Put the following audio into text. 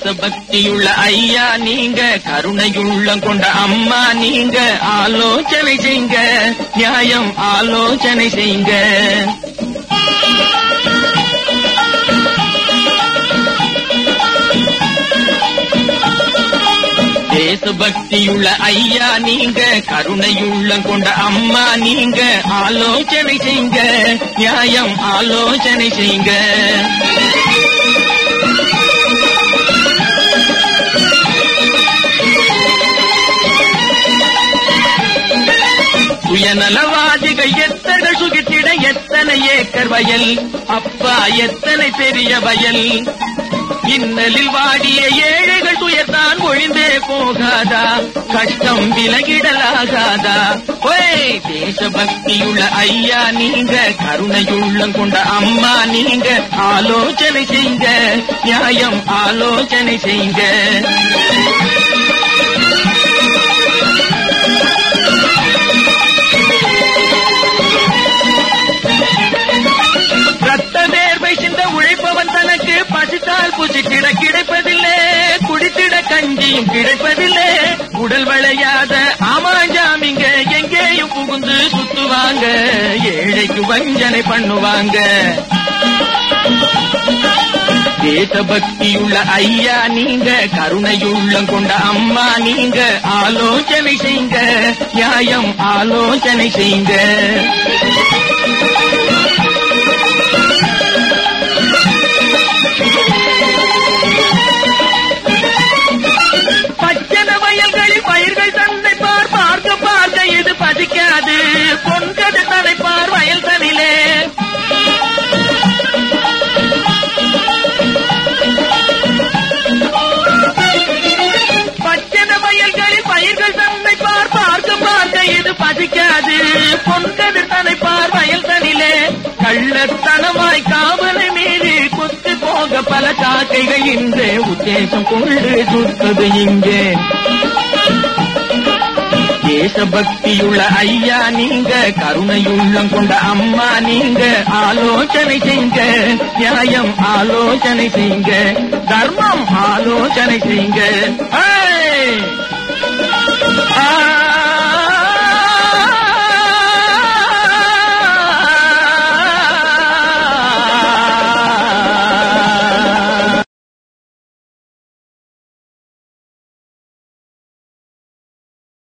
தேசபக்தியுள்ள ஐயா நீங்க கருணையுள்ளம் கொண்ட அம்மா நீங்க ஆலோசனை செய்ங்க நியாயம் ஆலோசனை செய்ங்க தேசபக்தியுள்ள ஐயா நீங்க கருணையுள்ளம் கொண்ட அம்மா நீங்க ஆலோசனை செய்ங்க நியாயம் ஆலோசனை செய்ங்க சுயநலவாதிகள் எத்தனை சுகித்திட எத்தனை ஏக்கர் வயல் அப்பா எத்தனை பெரிய வயல் இன்னலில் வாடிய ஏழைகள் துயர்தான் ஒழிந்தே போகாதா கஷ்டம் விலகிடலாகாதா ஓய் தேசபக்தியுள்ள ஐயா நீங்க கருணையுள்ளம் கொண்ட அம்மா நீங்க ஆலோசனை செய்ங்க நியாயம் ஆலோசனை செய்ங்க ரத்த வேர்வை சிந்த உழைப்பவன் தனக்கு பசித்தால் புசித்திட கிடைப்பதில்லை குடித்திட கஞ்சியும் கிடைப்பதில்லை உடல் விளையாத ஆமாஞ்சாமிங்க எங்கேயும் புகுந்து சுத்துவாங்க ஏழைக்கு வஞ்சனை பண்ணுவாங்க தேசபக்தியுள்ள ஐயா நீங்க கருணையுள்ளம் கொண்ட அம்மா நீங்க ஆலோசனை செய்ங்க நியாயம் ஆலோசனை செய்ங்க பச்சன வயல்களில் பயிர்கள் தந்தை பார் பார்க்க பார்க்க இது பதிக்காது பொன்கது தடைப்பார் வயல் தனிலே பச்சன வயல்களில் பயிர்கள் தந்தை பார் பார்க்க பார்க்க இது பதிக்காது பொன்கது தடைப்பார் வயல் தனிலே கள்ளத்தனமாய் காவலை மீறி கொத்து போக பல காக்கைகள் இன்றே உத்தேசம் கொண்டு சுத்தது இங்கே தேசபக்தியுள்ள ஐயா நீங்க கருணையுள்ளம் கொண்ட அம்மா நீங்க ஆலோசனை செய்ங்க நியாயம் ஆலோசனை செய்ங்க தர்மம் ஆலோசனை செய்ங்க ஏய்!